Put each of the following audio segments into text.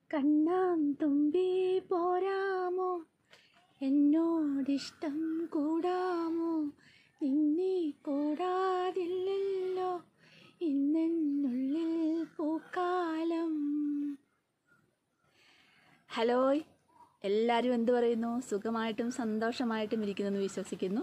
കണ്ണാം തുമ്പി പോരാമോ എന്നോടിഷ്ടം കൂടാമോ നിന്നെ കൂടാതില്ലല്ലോ ഇന്നെന്നുള്ളിൽ പൂക്കാലം ഹലോ എല്ലാവരും എന്ത് പറയുന്നു സുഖമായിട്ടും സന്തോഷമായിട്ടും ഇരിക്കുന്നെന്ന് വിശ്വസിക്കുന്നു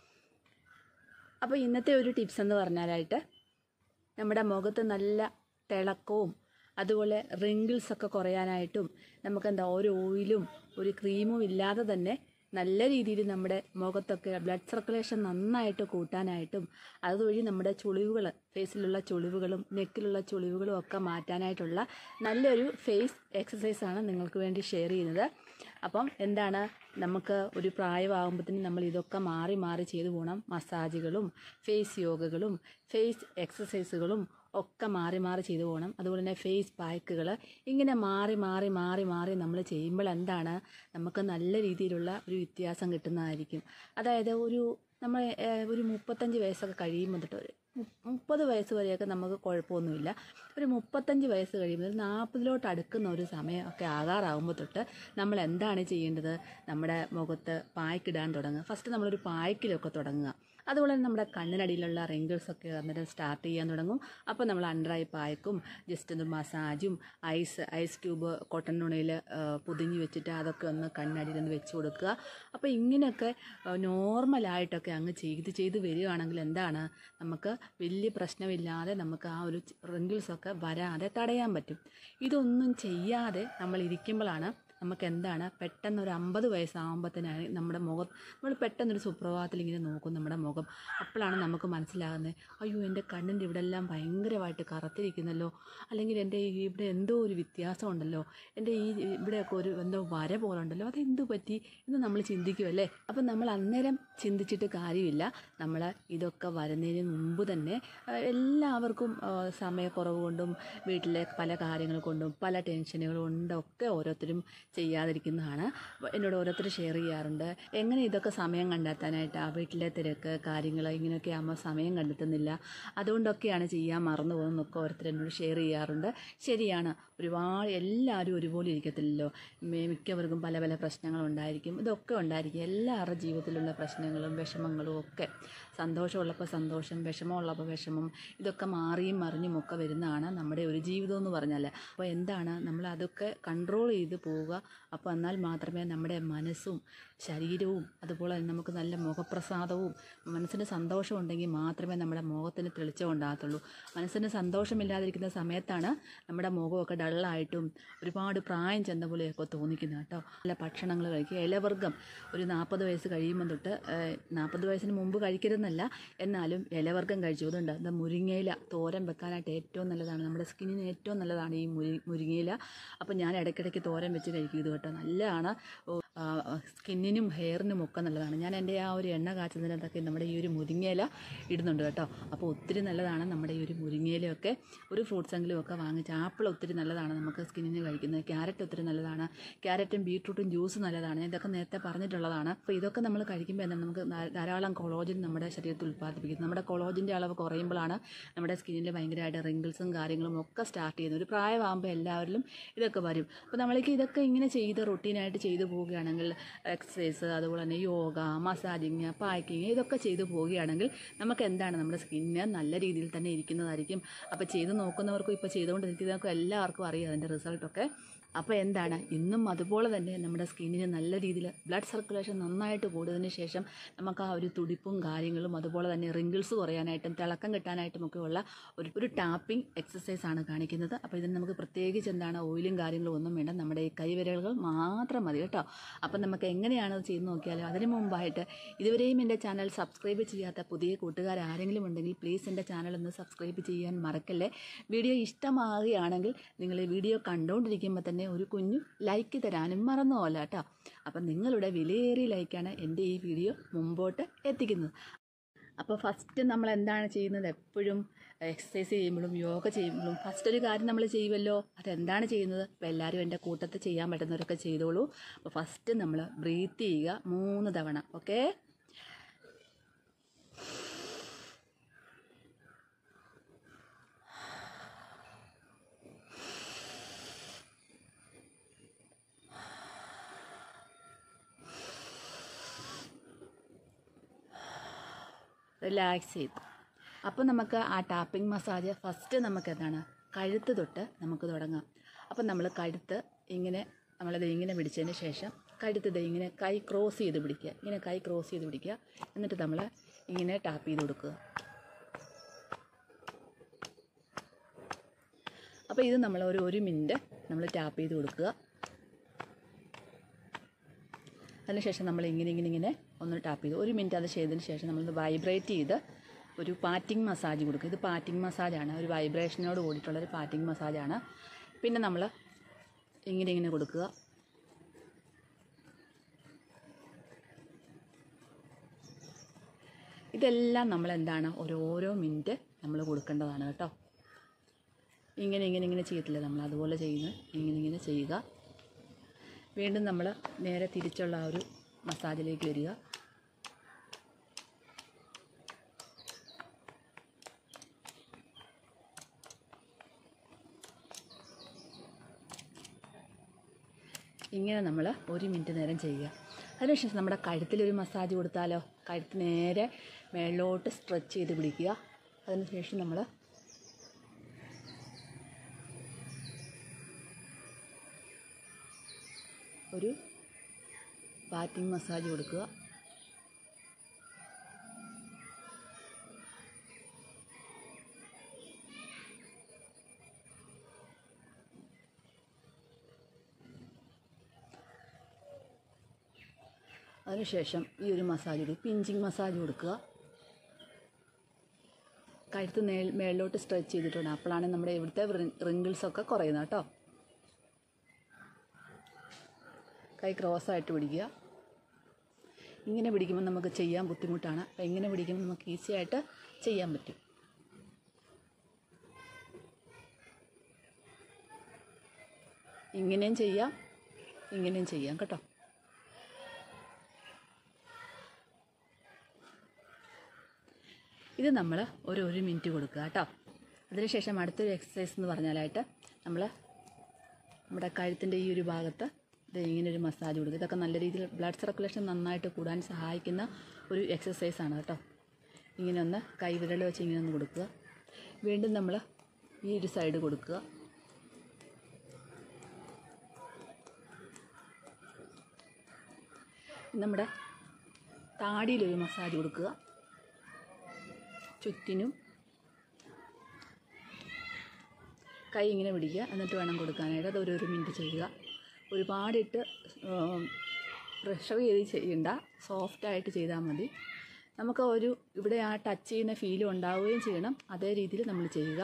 അപ്പോൾ ഇന്നത്തെ ഒരു ടിപ്സ് എന്ന് പറഞ്ഞാലായിട്ട് നമ്മുടെ മുഖത്ത് നല്ല തിളക്കവും അതുപോലെ റിങ്കിൾസ് ഒക്കെ കുറയാനായിട്ടും നമുക്ക് എന്താ ഒരു ഓയിലും ഒരു ക്രീമും ഇല്ലാതെ തന്നെ നല്ല രീതിയിൽ നമ്മുടെ മുഖത്തൊക്കെ ബ്ലഡ് സർക്കുലേഷൻ നന്നായിട്ട് കൂട്ടാനായിട്ടും അതുവഴി നമ്മുടെ ചുളിവുകൾ ഫേസിലുള്ള ചുളിവുകളും നെക്കിലുള്ള ചുളിവുകളും ഒക്കെ മാറ്റാനായിട്ടുള്ള നല്ലൊരു ഫേസ് എക്സസൈസാണ് നിങ്ങൾക്ക് വേണ്ടി ഷെയർ ചെയ്യുന്നത് അപ്പം എന്താണ് നമുക്ക് ഒരു പ്രായമാകുമ്പോഴത്തേനും നമ്മൾ ഇതൊക്കെ മാറി മാറി ചെയ്തു പോകണം മസാജുകളും ഫേസ് യോഗകളും ഫേസ് എക്സസൈസുകളും ഒക്കെ മാറി മാറി ചെയ്തു പോകണം അതുപോലെ തന്നെ ഫേസ് പാക്കുകൾ ഇങ്ങനെ മാറി മാറി മാറി മാറി നമ്മൾ ചെയ്യുമ്പോൾ എന്താണ് നമുക്ക് നല്ല രീതിയിലുള്ള ഒരു വ്യത്യാസം കിട്ടുന്നതായിരിക്കും അതായത് ഒരു നമ്മൾ ഏഹ്, ഒരു മുപ്പത്തഞ്ച് വയസ്സൊക്കെ കഴിയുമ്പോൾ തൊട്ട് ഒരു മു- മുപ്പത് വയസ്സ് വരെയൊക്കെ നമുക്ക് കുഴപ്പമൊന്നുമില്ല ഒരു മുപ്പത്തഞ്ച് വയസ്സ് കഴിയുമ്പോൾ ഒരു നാൽപ്പതിലോട്ട് അടുക്കുന്ന ഒരു സമയം ഒക്കെ ആകാറാകുമ്പോൾ തൊട്ട് നമ്മൾ എന്താണ് ചെയ്യേണ്ടത് നമ്മുടെ മുഖത്ത് പായ്ക്കിടാൻ തുടങ്ങുക ഫസ്റ്റ് നമ്മളൊരു പായ്ക്കിലൊക്കെ തുടങ്ങുക അതുപോലെ തന്നെ നമ്മുടെ കണ്ണിനടിയിലുള്ള റിങ്കിൾസ് ഒക്കെ അന്നേരം സ്റ്റാർട്ട് ചെയ്യാൻ തുടങ്ങും അപ്പോൾ നമ്മൾ അണ്ടർ ഐ പായ്ക്കും ജസ്റ്റ് ഒന്ന് മസാജും ഐസ് ഐസ് ക്യൂബ് കോട്ടൺ തുണിയിൽ പൊതിഞ്ഞ് വെച്ചിട്ട് അതൊക്കെ ഒന്ന് കണ്ണടിയിൽ ഒന്ന് വെച്ച് കൊടുക്കുക അപ്പോൾ ഇങ്ങനെയൊക്കെ നോർമലായിട്ടൊക്കെ അങ്ങ് ചെയ്ത് ചെയ്ത് വരികയാണെങ്കിൽ എന്താണ് നമുക്ക് വലിയ പ്രശ്നമില്ലാതെ നമുക്ക് ആ ഒരു റിങ്കിൾസ് ഒക്കെ വരാതെ തടയാൻ പറ്റും ഇതൊന്നും ചെയ്യാതെ നമ്മൾ ഇരിക്കുമ്പോഴാണ് നമുക്ക് എന്താണ് പെട്ടെന്ന് ഒരു അമ്പത് വയസ്സാകുമ്പോഴത്തേനാണ് നമ്മുടെ മുഖം നമ്മൾ പെട്ടെന്നൊരു സുപ്രഭാതത്തിൽ ഇങ്ങനെ നോക്കും നമ്മുടെ മുഖം അപ്പോഴാണ് നമുക്ക് മനസ്സിലാകുന്നത് അയ്യോ എൻ്റെ കണ്ണിൻ്റെ ഇവിടെ എല്ലാം ഭയങ്കരമായിട്ട് കറുത്തിരിക്കുന്നല്ലോ അല്ലെങ്കിൽ എൻ്റെ ഈ ഇവിടെ എന്തോ ഒരു വ്യത്യാസം ഉണ്ടല്ലോ എൻ്റെ ഈ ഇവിടെയൊക്കെ ഒരു എന്തോ വര പോലെ ഉണ്ടല്ലോ അതെന്തു പറ്റി എന്ന് നമ്മൾ ചിന്തിക്കുമല്ലേ അപ്പം നമ്മൾ അന്നേരം ചിന്തിച്ചിട്ട് കാര്യമില്ല നമ്മൾ ഇതൊക്കെ വരുന്നതിന് മുമ്പ് തന്നെ ആ, എല്ലാവർക്കും ആ, സമയക്കുറവ് കൊണ്ടും വീട്ടിലെ പല കാര്യങ്ങൾ കൊണ്ടും പല ടെൻഷനുകൾ കൊണ്ടൊക്കെ ഓരോരുത്തരും ചെയ്യാതിരിക്കുന്നതാണ് എന്നോട് ഓരോരുത്തർ ഷെയർ ചെയ്യാറുണ്ട് എങ്ങനെ ഇതൊക്കെ സമയം കണ്ടെത്താനായിട്ട് ആ വീട്ടിലെ തിരക്ക് കാര്യങ്ങൾ ഇങ്ങനെയൊക്കെ ആകുമ്പോൾ സമയം കണ്ടെത്തുന്നില്ല അതുകൊണ്ടൊക്കെയാണ് ചെയ്യാൻ മറന്നു പോകുന്നതൊക്കെ ഓരോരുത്തർ എന്നോട് ഷെയർ ചെയ്യാറുണ്ട് ശരിയാണ് ഒരുപാട് എല്ലാവരും ഒരുപോലെ ഇരിക്കത്തില്ലല്ലോ മി- മിക്കവർക്കും പല പല പ്രശ്നങ്ങളുണ്ടായിരിക്കും ഇതൊക്കെ ഉണ്ടായിരിക്കും എല്ലാവരുടെ ജീവിതത്തിലുള്ള പ്രശ്നങ്ങളും വിഷമങ്ങളും ഒക്കെ സന്തോഷമുള്ളപ്പോൾ സന്തോഷം വിഷമമുള്ളപ്പോൾ വിഷമം ഇതൊക്കെ മാറിയും മറിഞ്ഞും ഒക്കെ വരുന്നതാണ് നമ്മുടെ ഒരു ജീവിതം എന്ന് പറഞ്ഞാൽ അപ്പോൾ എന്താണ് നമ്മൾ അതൊക്കെ കൺട്രോൾ ചെയ്ത് പോവുക അപ്പോൾ എന്നാൽ മാത്രമേ നമ്മുടെ മനസ്സും ശരീരവും അതുപോലെ തന്നെ നമുക്ക് നല്ല മുഖപ്രസാദവും മനസ്സിന് സന്തോഷം ഉണ്ടെങ്കിൽ മാത്രമേ നമ്മുടെ മുഖത്തിന് തെളിച്ചം ഉണ്ടാകത്തുള്ളൂ മനസ്സിന് സന്തോഷമില്ലാതിരിക്കുന്ന സമയത്താണ് നമ്മുടെ മുഖമൊക്കെ ഡള്ളായിട്ടും ഒരുപാട് പ്രായം ചെന്ന പോലെയൊക്കെ തോന്നിക്കുന്നത് കേട്ടോ നല്ല ഭക്ഷണങ്ങൾ കഴിക്കുക ഇലവർഗ്ഗം ഒരു നാൽപ്പത് വയസ്സ് കഴിയുമ്പോൾ തൊട്ട് നാൽപ്പത് വയസ്സിന് മുമ്പ് കഴിക്കരുതെന്നല്ല എന്നാലും ഇലവർഗ്ഗം കഴിച്ചു അതുകൊണ്ട് എന്താ മുരിങ്ങയില തോരൻ വെക്കാനായിട്ട് ഏറ്റവും നല്ലതാണ് നമ്മുടെ സ്കിന്നിന് ഏറ്റവും നല്ലതാണ് ഈ മുരി മുരിങ്ങയില അപ്പോൾ ഞാൻ ഇടയ്ക്കിടയ്ക്ക് തോരൻ വെച്ച് കഴിക്കും ഇത് കേട്ടോ നല്ലതാണ് ഓ, ആ, സ്കിന്നിനും ഹെയറിനും ഒക്കെ നല്ലതാണ് ഞാൻ എൻ്റെ ആ ഒരു എണ്ണ കാച്ചുന്നതിനകത്തൊക്കെ നമ്മുടെ ഈ ഒരു മുരിങ്ങയില ഇടുന്നുണ്ട് കേട്ടോ അപ്പോൾ ഒത്തിരി നല്ലതാണ് നമ്മുടെ ഈ ഒരു മുരിങ്ങയിലയൊക്കെ ഒരു ഫ്രൂട്ട്സ് എങ്കിലും ഒക്കെ വാങ്ങിച്ച് ആപ്പിൾ ഒത്തിരി നല്ലതാണ് നമുക്ക് സ്കിന്നിന് കഴിക്കുന്നത് ക്യാരറ്റ് ഒത്തിരി നല്ലതാണ് ക്യാരറ്റും ബീട്രൂട്ടും ജ്യൂസ് നല്ലതാണ് ഞാൻ ഇതൊക്കെ നേരത്തെ പറഞ്ഞിട്ടുള്ളതാണ് അപ്പോൾ ഇതൊക്കെ നമ്മൾ കഴിക്കുമ്പോൾ എന്താണ് നമുക്ക് ധാ- ധാരാളം കൊളോജിൻ നമ്മുടെ ശരീരത്തിൽ ഉൽപ്പാദിപ്പിക്കുന്നത് നമ്മുടെ കൊളോജിൻ്റെ അളവ് കുറയുമ്പോഴാണ് നമ്മുടെ സ്കിന്നിൽ ഭയങ്കരമായിട്ട് റിങ്കിൾസും കാര്യങ്ങളും ഒക്കെ സ്റ്റാർട്ട് ചെയ്യുന്നത് ഒരു പ്രായമാകുമ്പോൾ എല്ലാവരിലും ഇതൊക്കെ വരും അപ്പോൾ നമ്മൾക്ക് ഇതൊക്കെ ഇങ്ങനെ ചെയ്ത് റൊട്ടീനായിട്ട് ചെയ്തു പോവുകയാണെങ്കിൽ എക്സസൈസ് അതുപോലെ തന്നെ യോഗ മസാജിങ് പാക്കിങ് ഇതൊക്കെ ചെയ്തു പോവുകയാണെങ്കിൽ നമുക്ക് എന്താണ് നമ്മുടെ സ്കിന്ന് നല്ല രീതിയിൽ തന്നെ ഇരിക്കുന്നതായിരിക്കും അപ്പോൾ ചെയ്ത് നോക്കുന്നവർക്കും ഇപ്പോൾ ചെയ്തുകൊണ്ടിരിക്കുന്നവർക്കും എല്ലാവർക്കും അറിയാം അതിൻ്റെ റിസൾട്ടൊക്കെ അപ്പോൾ എന്താണ് ഇന്നും അതുപോലെ തന്നെ നമ്മുടെ സ്കിന്നിന് നല്ല രീതിയിൽ ബ്ലഡ് സർക്കുലേഷൻ നന്നായിട്ട് കൂടിയതിന് ശേഷം നമുക്ക് ആ ഒരു തുടിപ്പും കാര്യങ്ങളും അതുപോലെ തന്നെ റിങ്കിൾസ് കുറയാനായിട്ടും തിളക്കം കിട്ടാനായിട്ടും ഒക്കെ ഉള്ള ഒരു ഒരു ടാപ്പിംഗ് എക്സസൈസ് ആണ് കാണിക്കുന്നത് അപ്പോൾ ഇതിന് നമുക്ക് പ്രത്യേകിച്ച് എന്താണ് ഓയിലും കാര്യങ്ങളും ഒന്നും വേണ്ട നമ്മുടെ ഈ കൈവിരലുകൾ മാത്രം മതി കേട്ടോ അപ്പം നമുക്ക് എങ്ങനെയാണ് അത് ചെയ്ത് നോക്കിയാലോ അതിന് മുമ്പായിട്ട് ഇതുവരെയും എൻ്റെ ചാനൽ സബ്സ്ക്രൈബ് ചെയ്യാത്ത പുതിയ കൂട്ടുകാർ ആരെങ്കിലും ഉണ്ടെങ്കിൽ പ്ലീസ് എൻ്റെ ചാനൽ ഒന്ന് സബ്സ്ക്രൈബ് ചെയ്യാൻ മറക്കല്ലേ വീഡിയോ ഇഷ്ടമാകുകയാണെങ്കിൽ നിങ്ങൾ ഈ വീഡിയോ കണ്ടുകൊണ്ടിരിക്കുമ്പോൾ തന്നെ ഒരു കുഞ്ഞു ലൈക്ക് തരാനും മറന്നു പോലെ കേട്ടോ അപ്പം നിങ്ങളുടെ വിലയേറിയ ലൈക്കാണ് എൻ്റെ ഈ വീഡിയോ മുമ്പോട്ട് എത്തിക്കുന്നത് അപ്പോൾ ഫസ്റ്റ് നമ്മൾ എന്താണ് ചെയ്യുന്നത് എപ്പോഴും എക്സസൈസ് ചെയ്യുമ്പോഴും യോഗ ചെയ്യുമ്പോഴും ഫസ്റ്റ് ഒരു കാര്യം നമ്മൾ ചെയ്യുമല്ലോ അതെന്താണ് ചെയ്യുന്നത് അപ്പോൾ എല്ലാവരും എൻ്റെ കൂട്ടത്തിൽ ചെയ്യാൻ പറ്റുന്നവരൊക്കെ ചെയ്തോളൂ അപ്പോൾ ഫസ്റ്റ് നമ്മൾ ബ്രീത്ത് ചെയ്യുക മൂന്ന് തവണ ഓക്കേ റിലാക്സ് ചെയ്തു അപ്പോൾ നമുക്ക് ആ ടാപ്പിംഗ് മസാജ് ഫസ്റ്റ് നമുക്ക് എന്താണ് കഴുത്ത് തൊട്ട് നമുക്ക് തുടങ്ങാം അപ്പം നമ്മൾ കഴുത്ത് ഇങ്ങനെ നമ്മളത് ഇങ്ങനെ പിടിച്ചതിന് ശേഷം കഴുത്ത് ദേ ഇങ്ങനെ കൈ ക്രോസ് ചെയ്ത് പിടിക്കുക ഇങ്ങനെ കൈ ക്രോസ് ചെയ്ത് പിടിക്കുക എന്നിട്ട് നമ്മൾ ഇങ്ങനെ ടാപ്പ് ചെയ്ത് കൊടുക്കുക അപ്പോൾ ഇത് നമ്മൾ ഒരു ഒരു മിനിറ്റ് നമ്മൾ ടാപ്പ് ചെയ്ത് കൊടുക്കുക അതിനുശേഷം നമ്മൾ ഇങ്ങനെ ഇങ്ങനെ ഇങ്ങനെ ഒന്ന് ടാപ്പ് ചെയ്ത് ഒരു മിനിറ്റ് അത് ചെയ്തതിന് ശേഷം നമ്മൾ വൈബ്രേറ്റ് ചെയ്ത് ഒരു പാറ്റിംഗ് മസാജ് കൊടുക്കും ഇത് പാറ്റിംഗ് മസാജാണ് ഒരു വൈബ്രേഷനോട് കൂടിയിട്ടുള്ളൊരു പാറ്റിംഗ് മസാജാണ് പിന്നെ നമ്മൾ ഇങ്ങനെ ഇങ്ങനെ കൊടുക്കുക ഇതെല്ലാം നമ്മൾ എന്താണ് ഓരോരോ മിനിറ്റ് നമ്മൾ കൊടുക്കേണ്ടതാണ് കേട്ടോ ഇങ്ങനെ ഇങ്ങനെ ഇങ്ങനെ ചെയ്യത്തില്ല നമ്മൾ അതുപോലെ ചെയ്യുന്നത് ഇങ്ങനെ ഇങ്ങനെ ചെയ്യുക വീണ്ടും നമ്മൾ നേരെ തിരിച്ചുള്ള ആ ഒരു മസാജിലേക്ക് വരിക ഇങ്ങനെ നമ്മൾ ഒരു മിനിറ്റ് നേരം ചെയ്യുക അതിനുശേഷം നമ്മുടെ കഴുത്തിലൊരു മസാജ് കൊടുത്താലോ കഴുത്ത് നേരെ മേളിലോട്ട് സ്ട്രെച്ച് ചെയ്ത് പിടിക്കുക അതിനുശേഷം നമ്മൾ ഒരു പാറ്റിംഗ് മസാജ് കൊടുക്കുക അതിനുശേഷം ഈ ഒരു മസാജ് കൊടുക്കുക പിഞ്ചിങ് മസാജ് കൊടുക്കുക കഴുത്ത് നേ മേളിലോട്ട് സ്ട്രെച്ച് ചെയ്തിട്ടുണ്ട് അപ്പോഴാണ് നമ്മുടെ ഇവിടുത്തെ റിങ്കിൾസൊക്കെ കുറയുന്നത് കേട്ടോ കൈ ക്രോസ് ആയിട്ട് പിടിക്കുക ഇങ്ങനെ പിടിക്കുമ്പോൾ നമുക്ക് ചെയ്യാൻ ബുദ്ധിമുട്ടാണ് അപ്പോൾ ഇങ്ങനെ പിടിക്കുമ്പോൾ നമുക്ക് ഈസി ആയിട്ട് ചെയ്യാൻ പറ്റും ഇങ്ങനെയും ചെയ്യാം ഇങ്ങനെയും ചെയ്യാം കേട്ടോ ഇത് നമ്മൾ ഒരു ഒരു മിനിറ്റ് കൊടുക്കുക കേട്ടോ അതിനുശേഷം അടുത്തൊരു എക്സസൈസ് എന്ന് പറഞ്ഞാലായിട്ട് നമ്മൾ നമ്മുടെ കഴുത്തിൻ്റെ ഈ ഒരു ഭാഗത്ത് ഇത് ഇങ്ങനെ ഒരു മസാജ് കൊടുക്കുക ഇതൊക്കെ നല്ല രീതിയിൽ ബ്ലഡ് സർക്കുലേഷൻ നന്നായിട്ട് കൂടാൻ സഹായിക്കുന്ന ഒരു എക്സസൈസാണ് കേട്ടോ ഇങ്ങനെ ഒന്ന് കൈവിരൽ വെച്ച് ഇങ്ങനെ ഒന്ന് കൊടുക്കുക വീണ്ടും നമ്മൾ ഈ ഒരു സൈഡ് കൊടുക്കുക നമ്മുടെ താടിയിലൊരു മസാജ് കൊടുക്കുക ചുറ്റിനും കൈ ഇങ്ങനെ പിടിക്കുക എന്നിട്ട് വേണം കൊടുക്കാനായിട്ട് അത് ഒരു ഒരു മിനിറ്റ് ചെയ്യുക ഒരുപാടിട്ട് പ്രഷർ ചെയ്ത് ചെയ്യണ്ട സോഫ്റ്റായിട്ട് ചെയ്താൽ മതി നമുക്ക് ഒരു ഇവിടെ ആ ടച്ച് ചെയ്യുന്ന ഫീലും ഉണ്ടാവുകയും ചെയ്യണം അതേ രീതിയിൽ നമ്മൾ ചെയ്യുക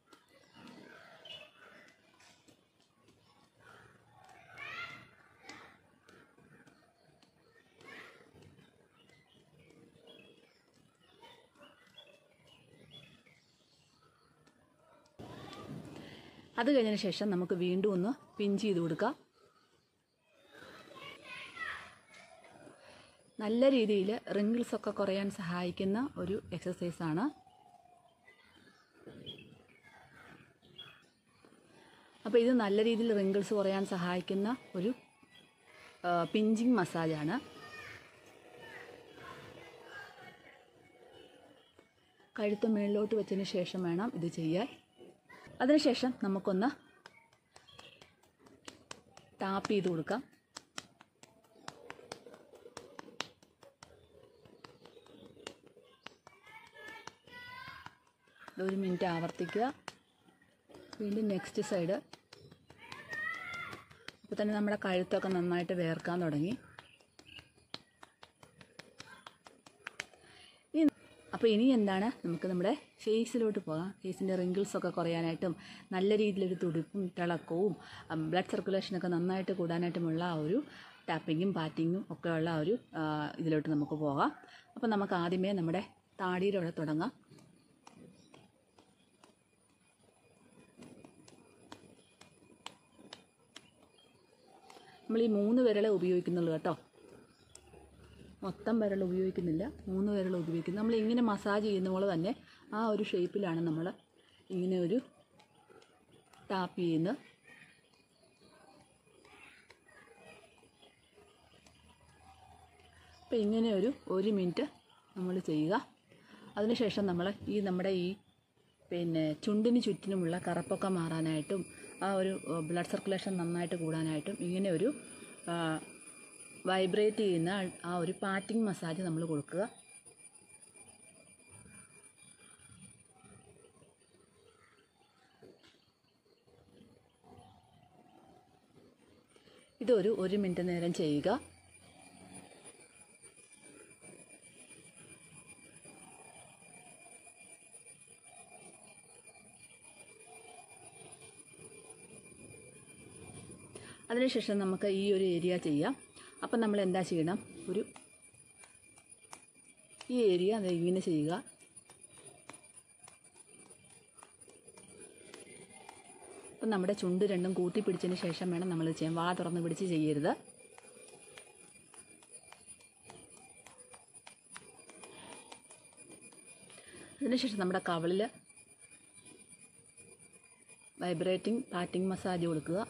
അത് കഴിഞ്ഞതിന് ശേഷം നമുക്ക് വീണ്ടും ഒന്ന് പിഞ്ച് ചെയ്ത് കൊടുക്കാം നല്ല രീതിയിൽ റിങ്കിൾസ് ഒക്കെ കുറയാൻ സഹായിക്കുന്ന ഒരു എക്സസൈസാണ് അപ്പോൾ ഇത് നല്ല രീതിയിൽ റിങ്കിൾസ് കുറയാൻ സഹായിക്കുന്ന ഒരു പിഞ്ചിങ് മസാജാണ് കഴുത്ത് മേളിലോട്ട് വെച്ചതിന് ശേഷം വേണം ഇത് ചെയ്യാൻ അതിനുശേഷം നമുക്കൊന്ന് ടാപ്പ് ചെയ്ത് കൊടുക്കാം ഒരു മിനിറ്റ് ആവർത്തിക്കുക വീണ്ടും നെക്സ്റ്റ് സൈഡ് അപ്പോൾ തന്നെ നമ്മുടെ കഴുത്തൊക്കെ നന്നായിട്ട് വേർക്കാൻ തുടങ്ങി ഇനി അപ്പോൾ ഇനി എന്താണ് നമുക്ക് നമ്മുടെ ഫേസിലോട്ട് പോകാം ഫേസിൻ്റെ റിങ്കിൾസൊക്കെ കുറയാനായിട്ടും നല്ല രീതിയിലൊരു തുടിപ്പും തിളക്കവും ബ്ലഡ് സർക്കുലേഷനൊക്കെ നന്നായിട്ട് കൂടാനായിട്ടുമുള്ള ആ ഒരു ടാപ്പിങ്ങും പാറ്റിങ്ങും ഒക്കെ ഉള്ള ആ ഒരു ആ, ഇതിലോട്ട് നമുക്ക് പോകാം അപ്പോൾ നമുക്ക് ആദ്യമേ നമ്മുടെ താടിയിലൂടെ തുടങ്ങാം നമ്മൾ ഈ മൂന്ന് വിരളെ ഉപയോഗിക്കുന്നുള്ളൂ കേട്ടോ മൊത്തം വിരൽ ഉപയോഗിക്കുന്നില്ല മൂന്ന് വിരൽ ഉപയോഗിക്കുന്നു നമ്മൾ ഇങ്ങനെ മസാജ് ചെയ്യുന്ന പോലെ തന്നെ ആ ഒരു ഷേപ്പിലാണ് നമ്മൾ ഇങ്ങനെ ഒരു ടാപ്പ് ചെയ്യുന്നത് അപ്പോൾ ഇങ്ങനെ ഒരു ഒരു മിനിറ്റ് നമ്മൾ ചെയ്യുക അതിനുശേഷം നമ്മൾ ഈ നമ്മുടെ ഈ പിന്നെ ചുണ്ടിന് ചുറ്റിനുമുള്ള കറുപ്പൊക്കെ മാറാനായിട്ടും ആ ഒരു ബ്ലഡ് സർക്കുലേഷൻ നന്നായിട്ട് കൂടാനായിട്ടും ഇങ്ങനെ ഒരു വൈബ്രേറ്റ് ചെയ്യുന്ന ആ ഒരു പാറ്റിംഗ് മസാജ് നമ്മൾ കൊടുക്കുക ഇതൊരു ഒരു മിനിറ്റ് നേരം ചെയ്യുക അതിനുശേഷം നമുക്ക് ഈ ഒരു ഏരിയ ചെയ്യാം അപ്പം നമ്മൾ എന്താ ചെയ്യണം ഒരു ഈ ഏരിയ അത് ഇങ്ങനെ ചെയ്യുക അപ്പം നമ്മുടെ ചുണ്ട് രണ്ടും കൂട്ടി പിടിച്ചതിന് ശേഷം വേണം നമ്മൾ ചെയ്യാൻ വാ തുറന്ന് പിടിച്ച് ചെയ്യരുത് അതിനുശേഷം നമ്മുടെ കവളിൽ വൈബ്രേറ്റിംഗ് പാറ്റിംഗ് മസാജ് കൊടുക്കുക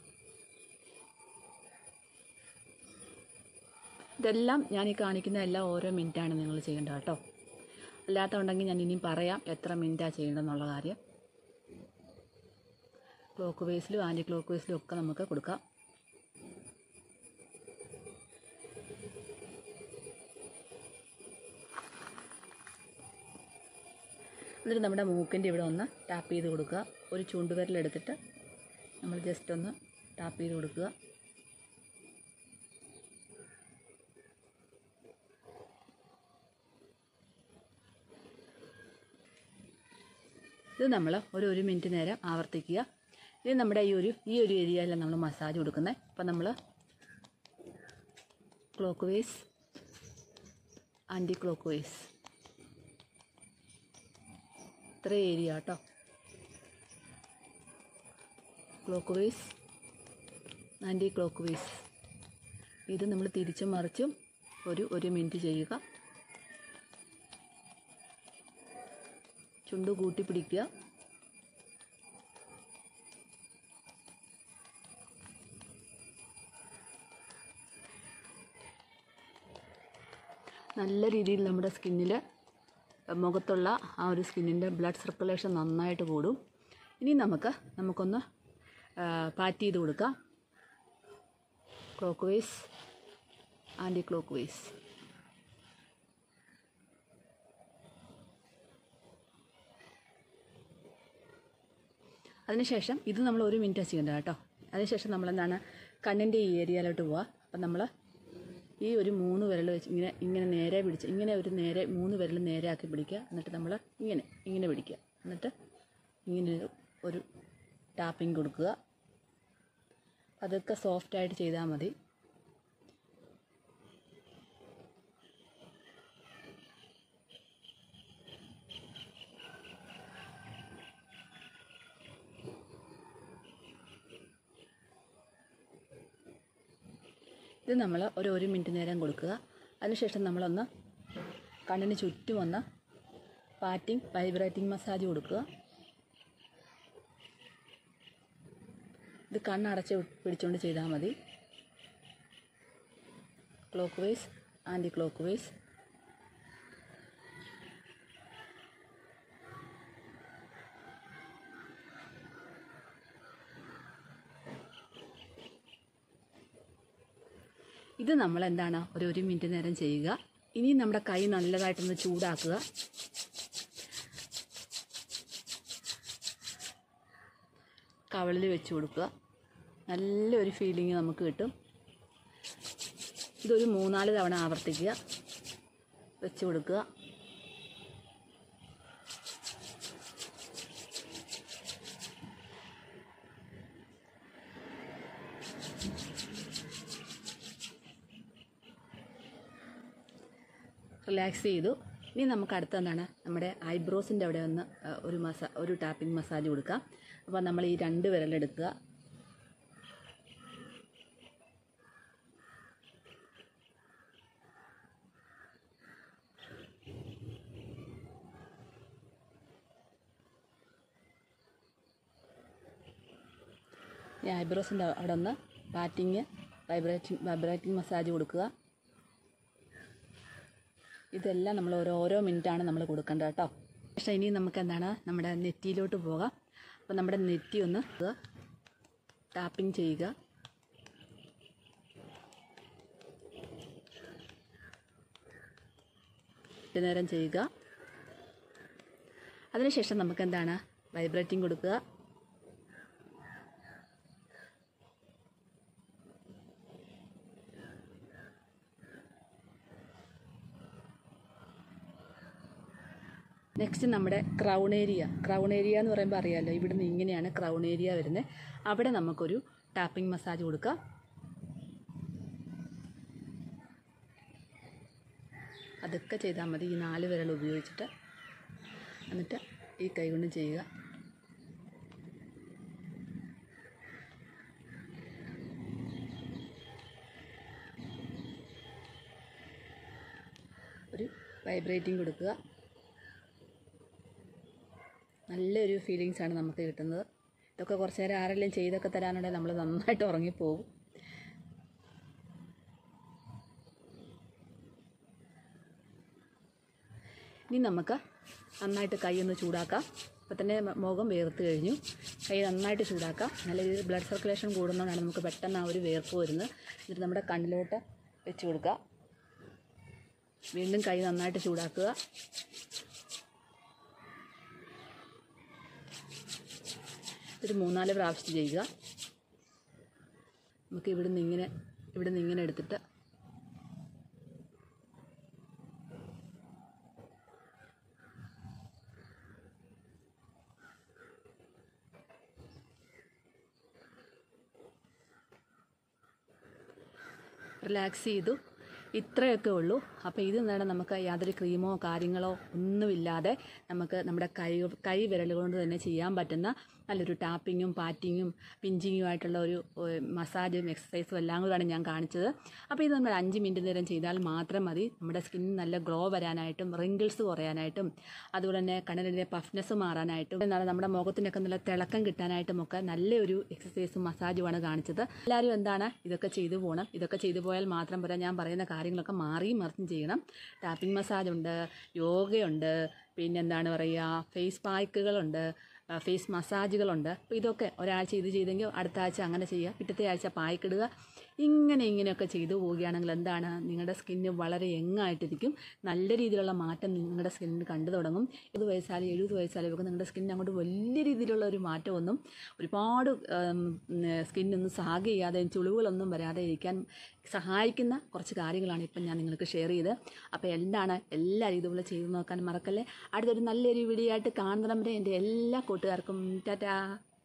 ഇതെല്ലാം ഞാൻ ഈ കാണിക്കുന്ന എല്ലാം ഓരോ മിനിറ്റാണ് നിങ്ങൾ ചെയ്യേണ്ടത് കേട്ടോ അല്ലാത്തതുണ്ടെങ്കിൽ ഞാൻ ഇനിയും പറയാം എത്ര മിനിറ്റാണ് ചെയ്യേണ്ടതെന്നുള്ള കാര്യം ക്ലോക്ക് വേസിലും ആൻറ്റി ക്ലോക്ക് വേസിലും ഒക്കെ നമുക്ക് കൊടുക്കാം എന്നിട്ട് നമ്മുടെ മൂക്കിൻ്റെ ഇവിടെ ഒന്ന് ടാപ്പ് ചെയ്ത് കൊടുക്കുക ഒരു ചൂണ്ടുവിരലെടുത്തിട്ട് നമ്മൾ ജസ്റ്റ് ഒന്ന് ടാപ്പ് ചെയ്ത് കൊടുക്കുക ഇത് നമ്മൾ ഒരു ഒരു മിനിറ്റ് നേരം ആവർത്തിക്കുക ഇത് നമ്മുടെ ഈ ഒരു ഈ ഒരു ഏരിയയിലാണ് നമ്മൾ മസാജ് കൊടുക്കുന്നത് അപ്പം നമ്മൾ clockwise anticlockwise ഇത്ര ഏരിയ കേട്ടോ clockwise anticlockwise ഇത് നമ്മൾ തിരിച്ചും മറിച്ചും ഒരു ഒരു മിനിറ്റ് ചെയ്യുക ചുണ്ട് കൂട്ടി പിടിക്കുക നല്ല രീതിയിൽ നമ്മുടെ സ്കിന്നിൽ മുഖത്തുള്ള ആ ഒരു സ്കിന്നിൻ്റെ ബ്ലഡ് സർക്കുലേഷൻ നന്നായിട്ട് കൂടും ഇനി നമുക്ക് നമുക്കൊന്ന് പാറ്റ് ചെയ്ത് കൊടുക്കാം clockwise anticlockwise അതിനുശേഷം ഇത് നമ്മൾ ഒരു മിനിറ്റ് ചെയ്യേണ്ടത് കേട്ടോ അതിനുശേഷം നമ്മൾ എന്താണ് കണ്ണിൻ്റെ ഈ ഏരിയയിലോട്ട് പോവുക അപ്പം നമ്മൾ ഈ ഒരു മൂന്ന് വിരൽ വെച്ച് ഇങ്ങനെ ഇങ്ങനെ നേരെ പിടിച്ച് ഇങ്ങനെ ഒരു നേരെ മൂന്ന് വിരൽ നേരെ ആക്കി പിടിക്കുക എന്നിട്ട് നമ്മൾ ഇങ്ങനെ ഇങ്ങനെ പിടിക്കുക എന്നിട്ട് ഇങ്ങനെ ഒരു ഒരു ടാപ്പിംഗ് കൊടുക്കുക അതൊക്കെ സോഫ്റ്റായിട്ട് ചെയ്താൽ മതി ഇത് നമ്മൾ ഒരു ഒരു മിനിറ്റ് നേരം കൊടുക്കുക അതിനുശേഷം നമ്മളൊന്ന് കണ്ണിന് ചുറ്റും ഒന്ന് പാറ്റിംഗ് വൈബ്രേറ്റിംഗ് മസാജ് കൊടുക്കുക ഇത് കണ്ണടച്ച് പിടിച്ചുകൊണ്ട് ചെയ്താൽ മതി clockwise anticlockwise ഇത് നമ്മൾ എന്താണ് ഒരു ഒരു മിനിറ്റ് നേരം ചെയ്യുക ഇനി നമ്മുടെ കൈ നല്ലതായിട്ടൊന്ന് ചൂടാക്കുക കവളിൽ വെച്ച് കൊടുക്കുക നല്ലൊരു ഫീലിംഗ് നമുക്ക് കിട്ടും ഇതൊരു മൂന്നാല് തവണ ആവർത്തിക്കുക വെച്ച് കൊടുക്കുക റിലാക്സ് ചെയ്തു ഇനി നമുക്ക് അടുത്ത എന്താണ് നമ്മുടെ ഐബ്രോസിൻ്റെ അവിടെ ഒന്ന് ആ, ഒരു മസാ ഒരു ടാപ്പിംഗ് മസാജ് കൊടുക്കാം അപ്പോൾ നമ്മൾ ഈ രണ്ട് വിരലെടുക്കുക ഈ ഐബ്രോസിൻ്റെ അവിടെ ഒന്ന് പാറ്റിങ് വൈബ്രേറ്റിംഗ് വൈബ്രേറ്റിംഗ് മസാജ് കൊടുക്കുക ഇതെല്ലാം നമ്മൾ ഓരോ ഓരോ മിനിറ്റാണ് നമ്മൾ കൊടുക്കേണ്ടത് കേട്ടോ പക്ഷേ ഇനി നമുക്ക് എന്താണ് നമ്മുടെ നെറ്റിയിലോട്ട് പോകാം അപ്പോൾ നമ്മുടെ നെറ്റി ഒന്ന് ടാപ്പിംഗ് ചെയ്യുക ഇത്തിരി നേരം ചെയ്യുക അതിനുശേഷം നമുക്ക് എന്താണ് വൈബ്രേറ്റിംഗ് കൊടുക്കുക നെക്സ്റ്റ് നമ്മുടെ ക്രൗൺ ഏരിയ ക്രൗൺ ഏരിയ എന്ന് പറയുമ്പോൾ അറിയാമല്ലോ ഇവിടുന്ന് ഇങ്ങനെയാണ് ക്രൗൺ ഏരിയ വരുന്നത് അവിടെ നമുക്കൊരു ടാപ്പിംഗ് മസാജ് കൊടുക്കാം അതൊക്കെ ചെയ്താൽ മതി ഈ നാല് വിരൽ ഉപയോഗിച്ചിട്ട് എന്നിട്ട് ഈ കൈ കൊണ്ട് ചെയ്യുക ഒരു വൈബ്രേറ്റിംഗ് കൊടുക്കുക നല്ലൊരു ഫീലിങ്സ് ആണ് നമുക്ക് കിട്ടുന്നത് ഇതൊക്കെ കുറച്ച് നേരം ആരെങ്കിലും ചെയ്തൊക്കെ തരാനുണ്ടെങ്കിൽ നമ്മൾ നന്നായിട്ട് ഉറങ്ങിപ്പോവും ഇനി നമുക്ക് നന്നായിട്ട് കൈ ഒന്ന് ചൂടാക്കാം ഇപ്പം തന്നെ മ- മുഖം വേർത്ത് കഴിഞ്ഞു കൈ നന്നായിട്ട് ചൂടാക്കാം നല്ല രീതിയിൽ ബ്ലഡ് സർക്കുലേഷൻ കൂടുന്നതുകൊണ്ടാണ് നമുക്ക് പെട്ടെന്ന് ആ ഒരു വേർപ്പ് വരുന്നത് എന്നിട്ട് നമ്മുടെ കണ്ണിലോട്ട് വെച്ച് കൊടുക്കുക വീണ്ടും കൈ നന്നായിട്ട് ചൂടാക്കുക ഒരു മൂന്നാല് പ്രാവശ്യം ചെയ്യുക നമുക്ക് ഇവിടുന്ന് ഇങ്ങനെ ഇവിടുന്ന് ഇങ്ങനെ എടുത്തിട്ട് റിലാക്സ് ചെയ്തു ഇത്രയൊക്കെ ഉള്ളൂ അപ്പോൾ ഇത് എന്താണ് നമുക്ക് യാതൊരു ക്രീമോ കാര്യങ്ങളോ ഒന്നുമില്ലാതെ നമുക്ക് നമ്മുടെ കൈ കൈ വിരൽ കൊണ്ട് തന്നെ ചെയ്യാൻ പറ്റുന്ന നല്ലൊരു ടാപ്പിങ്ങും പാറ്റിങ്ങും പിഞ്ചിങ്ങും ആയിട്ടുള്ള ഒരു ഏഹ്, മസാജും എക്സസൈസും എല്ലാം കൂടാണ് ഞാൻ കാണിച്ചത് അപ്പോൾ ഇത് നമ്മൾ അഞ്ച് മിനിറ്റ് നേരം ചെയ്താൽ മാത്രം മതി നമ്മുടെ സ്കിൻ നല്ല ഗ്ലോ വരാനായിട്ടും റിങ്കിൾസ് കുറയാനായിട്ടും അതുപോലെ തന്നെ കണ്ണിൻ്റെ പഫ്നെസ് മാറാനായിട്ടും എന്താണ് നമ്മുടെ മുഖത്തിനൊക്കെ നല്ല തിളക്കം കിട്ടാനായിട്ടും ഒക്കെ നല്ലൊരു എക്സസൈസും മസാജുമാണ് കാണിച്ചത് എല്ലാവരും എന്താണ് ഇതൊക്കെ ചെയ്തു പോകണം ഇതൊക്കെ ചെയ്തു പോയാൽ മാത്രം പോരാ ഞാൻ പറയുന്ന കാര്യങ്ങളൊക്കെ മാറിയും മറിച്ചും ചെയ്യണം ടാപ്പിംഗ് മസാജ് ഉണ്ട് യോഗയുണ്ട് പിന്നെ എന്താണ് പറയുക ഫേസ് പായ്ക്കുകളുണ്ട് ഫേസ് മസാജുകളുണ്ട് അപ്പോൾ ഇതൊക്കെ ഒരാഴ്ച ഇത് ചെയ്തെങ്കിൽ അടുത്ത ആഴ്ച അങ്ങനെ ചെയ്യുക പിറ്റത്തെ ആഴ്ച പായ്ക്കിടുക ഇങ്ങനെ ഇങ്ങനെയൊക്കെ ചെയ്തു പോവുകയാണെങ്കിൽ എന്താണ് നിങ്ങളുടെ സ്കിന്ന് വളരെ യങ്ങായിട്ടിരിക്കും നല്ല രീതിയിലുള്ള മാറ്റം നിങ്ങളുടെ സ്കിന്നിന് കണ്ടു തുടങ്ങും എഴുപത് വയസ്സായാലും എഴുപത് വയസ്സായാലും ഒക്കെ നിങ്ങളുടെ സ്കിന്നിന് അങ്ങോട്ട് വലിയ രീതിയിലുള്ള ഒരു മാറ്റമൊന്നും ഒരുപാട് സ്കിന്നൊന്നും സാഗ് ചെയ്യാതെ ചുളിവുകളൊന്നും വരാതെ ഇരിക്കാൻ സഹായിക്കുന്ന കുറച്ച് കാര്യങ്ങളാണ് ഇപ്പം ഞാൻ നിങ്ങൾക്ക് ഷെയർ ചെയ്ത് അപ്പോൾ എന്താണ് എല്ലാവരും ഇതുപോലെ ചെയ്തു നോക്കാൻ മറക്കല്ലേ അടുത്തൊരു നല്ലൊരു വീഡിയോ ആയിട്ട് കാണുന്നിടം വരെ എൻ്റെ എല്ലാ കൂട്ടുകാർക്കും ടാറ്റാ